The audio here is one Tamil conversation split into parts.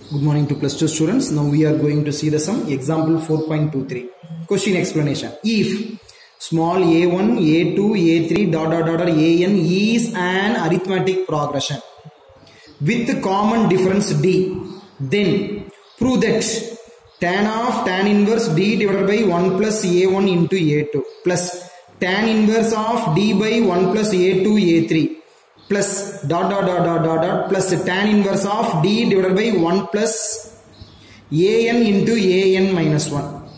Good morning to plus 2 students. Now we are going to see the sum example 4.23. Question explanation. If small a1, a2, a3 dot dot dot dot an is an arithmetic progression with common difference d, then prove that tan of tan inverse d divided by 1 plus a1 into a2 plus tan inverse of d by 1 plus a2 a3 plus dot dot dot dot dot dot plus tan inverse of d divided by 1 plus an into an minus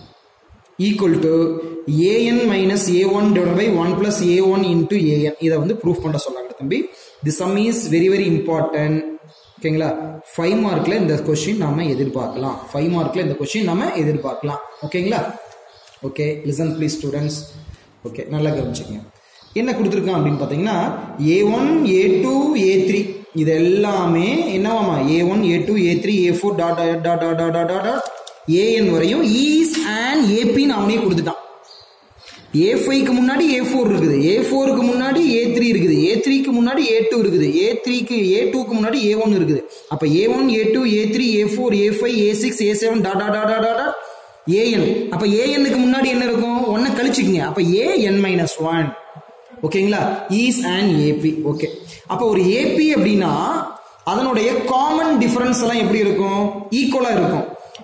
1 equal to an minus a1 divided by 1 plus a1 into an இதை வந்து ப்ரூஃப் பண்ண சொன்னாங்க தம்பி the sum is very very important ஓகேங்களா ஃபைவ் மார்க்ல இந்த கொஸ்டின் நாம எதிர்பார்க்கலாம் ஃபைவ் மார்க்ல இந்த கொஸ்டின் நாம எதிர்பார்க்கலாம் ஓகேங்களா okay listen please students okay நல்லா கவனிச்சுங்க என்ன கொடுத்துருக்கான் அப்படின்னு பார்த்தீங்கன்னா A one A two A three இது எல்லாமே என்னவாமா A one A two A three A four dot dot dot dot dot dot dot A N வரையும் ஈஸ் அண்ட் ஏபின்னு அவனே கொடுத்துட்டான் ஏ ஃபைவ்க்கு முன்னாடி ஏ ஃபோர் இருக்குது ஏ ஃபோருக்கு முன்னாடி ஏ த்ரீ இருக்குது ஏ த்ரீக்கு முன்னாடி ஏ டூ இருக்குது ஏ த்ரீக்கு ஏ டூக்கு முன்னாடி ஏ ஒன் இருக்குது அப்போ A one A two A three A four A five A six A seven dot dot dot dot dot A N அப்போ ஏஎன்னுக்கு முன்னாடி என்ன இருக்கும் ஒன்றை கழிச்சுக்கங்க அப்போ ஏஎன் மைனஸ் ஒன் ஓகேங்களா ஈஸ் அண்ட் ஏபி ஓகே அப்போ ஒரு ஏபி அப்படின்னா அதனுடைய காமன் டிஃபரன்ஸ் எல்லாம் எப்படி இருக்கும் ஈக்குவலா இருக்கும்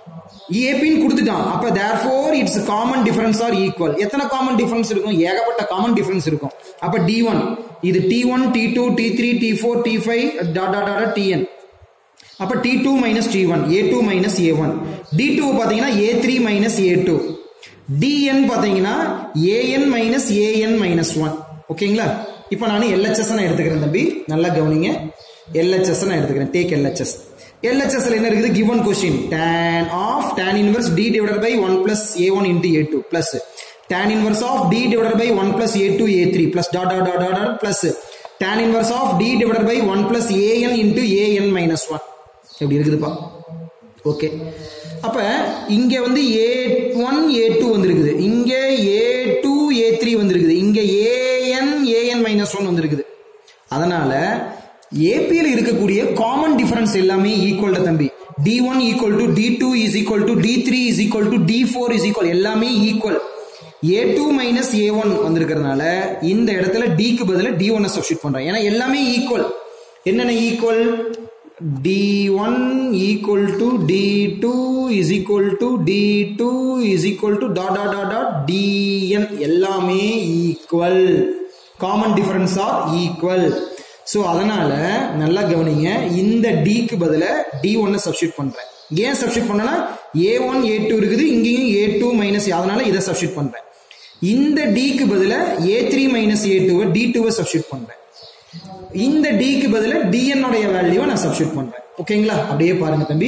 ஏபின்னு கொடுத்துட்டான் அப்ப therefore it's common difference are equal எத்தனை காமன் டிஃபரன்ஸ் இருக்கும் ஏகப்பட்ட காமன் டிஃபரன்ஸ் இருக்கும் அப்ப டி ஒன் இது D one D two D three D four D five dot dot dot D N அப்ப D two minus D one A two minus A one D two பாத்தீங்கன்னா A three minus A two D N பாத்தீங்கன்னா A N minus A N minus one ஓகேங்களா இப்போ நான் எல்ஹெச்எஸ் நான் எடுத்துக்கிறேன் தம்பி நல்லா கவனிங்க எல்ஹெச்எஸ் நான் எடுத்துக்கிறேன் டேக் எல்ஹெச்எஸ் எல்ஹெச்எஸ்ல என்ன இருக்குது given question tan of tan inverse d divided by 1 plus a1 into a2 plus tan inverse of d divided by 1 plus a2 a3 plus dot dot dot dot dot plus tan inverse of d divided by 1 plus an into an minus 1 எப்படி இருக்குதுப்பா ஓகே அப்ப இங்க வந்து ஏ ஒன் ஏ டூ வந்திருக்குது இங்க ஏ டூ ஏ த்ரீ வந்திருக்குது இங்க ஏஎன் ஏஎன் மைனஸ் ஒன் வந்திருக்குது அதனால ஏபியில் இருக்கக்கூடிய காமன் டிஃபரன்ஸ் எல்லாமே ஈக்குவல் தம்பி D one equal to D two is equal to D three is equal to D four is equal எல்லாமே equal A two minus A one வந்திருக்கிறதுனால இந்த இடத்துல டிக்கு பதிலாக டி ஒன்னை சப்ஸ்டியூட் பண்றேன் ஏன்னா எல்லாமே ஈக்குவல் என்னென்ன equal D one equal to D two is equal to D two is equal to dot dot dot dot D N எல்லாமே equal common difference are equal so அதனால நல்லா கவனிங்க இந்த டிக்கு பதில டி ஒன்னை சப்ஸ்டியூட் பண்றேன் ஏன் சப்ஸ்டியூட் பண்ணனா ஏ ஒன் ஏ டூ இருக்குது இங்கேயும் ஏ டூ மைனஸ் அதனால இதை சப்ஸ்டியூட் பண்றேன் இந்த டிக்கு பதில ஏ த்ரீ மைனஸ் ஏ டூவை டி டூவை சப்ஸ்டியூட் பண்றேன் இந்த டிக்கு பதில டிஎன்னுடைய வேல்யூவை நான் சப்ஸ்டியூட் பண்றேன் ஓகேங்களா அப்படியே பாருங்க தம்பி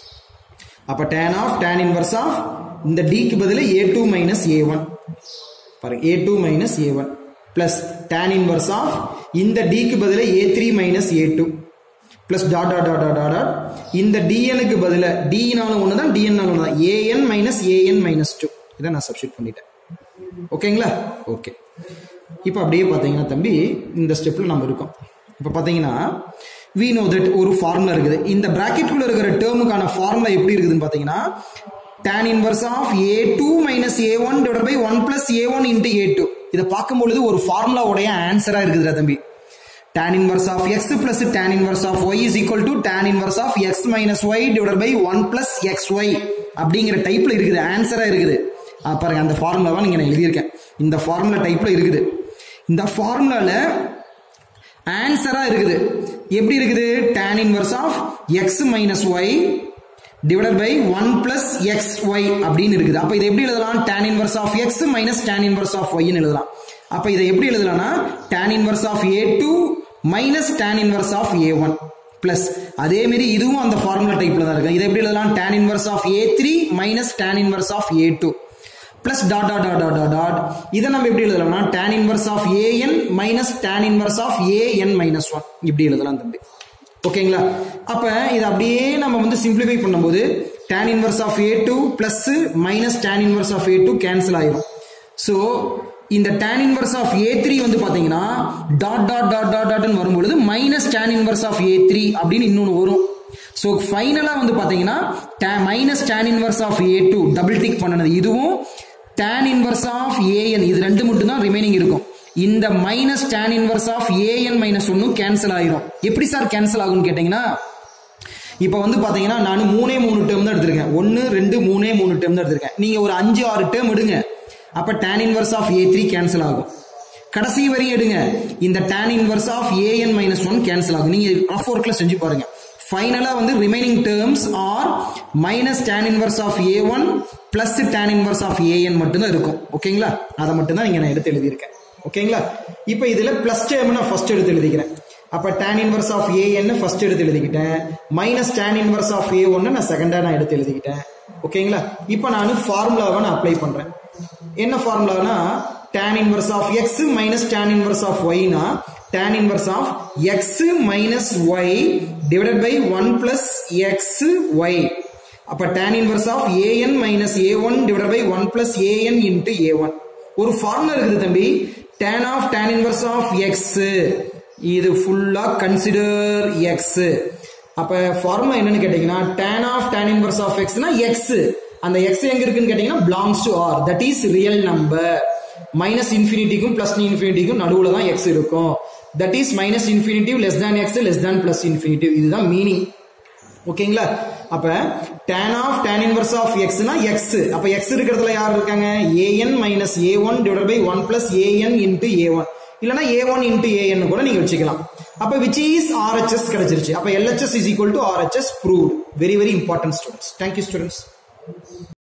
அப்ப tan of tan inverse of இந்த டிக்கு பதில A two minus A one பாருங்க A two minus A one plus tan inverse of இந்த டிக்கு பதில A three minus A two plus dot dot dot dot dot இந்த டிஎனுக்கு பதில டினாலும் ஒன்று தான் டிஎன்னாலும் ஒன்று தான் A N minus A N minus two இதை நான் சப்ஸ்டியூட் பண்ணிட்டேன் ஓகேங்களா ஓகே இப்போ அப்படியே பார்த்தீங்கன்னா தம்பி இந்த ஸ்டெப்பில் நம்ம இருக்கோம் இப்போ பார்த்தீங்கன்னா வி நோ தட் ஒரு ஃபார்முலா இருக்குது இந்த ப்ராக்கெட்டுக்குள்ள இருக்கிற டேர்முக்கான ஃபார்முலா எப்படி இருக்குதுன்னு பார்த்தீங்கன்னா tan inverse of a2 minus a1 divided by 1 plus a1 into a2 இதை பார்க்கும்பொழுது ஒரு ஃபார்முலாவுடைய ஆன்சரா இருக்குதுடா தம்பி tan inverse of x plus tan inverse of y is equal to tan inverse of x minus y divided by 1 plus xy அப்படிங்கிற டைப்ல இருக்குது ஆன்சரா இருக்குது பாருங்க அந்த ஃபார்முலாவை நீங்க நான் எழுதியிருக்கேன் இந்த ஃபார்முலா டைப்ல இருக்குது இந்த ஃபார்முலால ஆன்சரா இருக்குது எப்படி இருக்குது tan inverse of x minus y divided by one plus X Y அப்படின்னு இருக்குது அப்ப இதை எப்படி எழுதலாம் tan inverse of X minus tan inverse of ஒய்னு எழுதலாம் அப்ப இதை எப்படி எழுதலாம்னா tan inverse of A two minus tan inverse of A one plus அதே மாதிரி இதுவும் அந்த ஃபார்முலா டைப்ல தான் இருக்கு இதை எப்படி எழுதலாம் tan inverse of A three minus tan inverse of A two plus dot dot dot dot dot இதை நம்ம எப்படி எழுதலாம்னா tan inverse of AN minus tan inverse of AN minus one இப்படி எழுதலாம் தம்பி ஓகேங்களா அப்ப இது அப்படியே நம்ம வந்து சிம்பிளிஃபை பண்ணும்போது tan inverse of A two plus minus tan inverse of A two cancel ஆயிரும் ஸோ இந்த tan inverse of A three வந்து பாத்தீங்கன்னா டாட் டாட் டாட் டாட் டாட்னு வரும்பொழுது minus tan inverse of A three அப்படின்னு இன்னொன்று வரும் ஸோ ஃபைனலாக வந்து பார்த்தீங்கன்னா minus tan inverse of A two double tick பண்ணனது இதுவும் டேன் இன்வர்ஸ் ஆஃப் ஏஎன் இது ரெண்டு மட்டும் தான் ரிமைனிங் இருக்கும் இந்த minus tan inverse of AN minus ஒன்னும் கேன்சல் ஆயிரும் எப்படி சார் கேன்சல் ஆகும்னு கேட்டீங்கன்னா இப்போ வந்து பார்த்தீங்கன்னா நான் மூணே மூணு டேர்ம் தான் எடுத்திருக்கேன் ஒன்று ரெண்டு மூணே மூணு டேர்ம் தான் எடுத்திருக்கேன் நீங்கள் ஒரு அஞ்சு ஆறு டேர்ம் எடுங்க அப்போ tan inverse of A three cancel ஆகும் கடைசி வரையும் எடுங்க இந்த tan inverse of AN minus one cancel ஆகும் நீங்கள் ரஃப் ஒர்க்கில் செஞ்சு பாருங்க ஃபைனலாக வந்து remaining terms are minus tan inverse of A one plus tan inverse of a n மட்டும்தான் இருக்கும் ஓகேங்களா அதை மட்டும் தான் நீங்கள் நான் எடுத்து எழுதியிருக்கேன் ஓகேங்களா இப்போ இதில் பிளஸ் டேர்ம் நான் ஃபர்ஸ்ட் எடுத்து எழுதிக்கிறேன் அப்போ tan inverse of a n first எடுத்து எழுதிக்கிட்டேன் minus tan inverse of a ஒன்னு நான் செகண்டா நான் எடுத்து எழுதிக்கிட்டேன் ஓகேங்களா இப்போ நான் ஃபார்முலாவை நான் அப்ளை பண்றேன் என்ன ஃபார்முலானா tan inverse of X minus tan inverse of ஒய்னா tan inverse of X minus y divided by one plus X y அப்ப tan inverse of AN minus A one divide by one plus a n into a one ஒரு ஃபார்முலா இருக்குது தம்பி tan of tan inverse of x இது ஃபுல்லா கன்சிடர் எக்ஸ் அப்ப ஃபார்முலா என்னன்னு கேட்டீங்கன்னா tan of tan inverse of எக்ஸ்னா எக்ஸ் அந்த எக்ஸ் எங்க இருக்குன்னு கேட்டீங்கன்னா belongs to R that is real number minus இன்ஃபினிட்டிக்கும் பிளஸ் இன்ஃபினிட்டிக்கும் நடுவுல தான் எக்ஸ் இருக்கும் that is minus infinitive less than x less than plus infinitive இதுதான் மீனிங் ஓகேங்களா அப்ப tan of tan inverse of எக்ஸ்னா எக்ஸ் அப்ப எக்ஸ் இருக்கிறதுல யார் இருக்காங்க a n minus A one divide by one plus a n into a one இல்லைனா ஏ ஒன் இன்ட்டு ஏஎன் கூட நீங்க வச்சுக்கலாம் அப்ப விச் இஸ் ஆர்ஹெச்எஸ் கிடைச்சிருச்சு அப்ப LHS is equal to RHS prove very very important students thank you students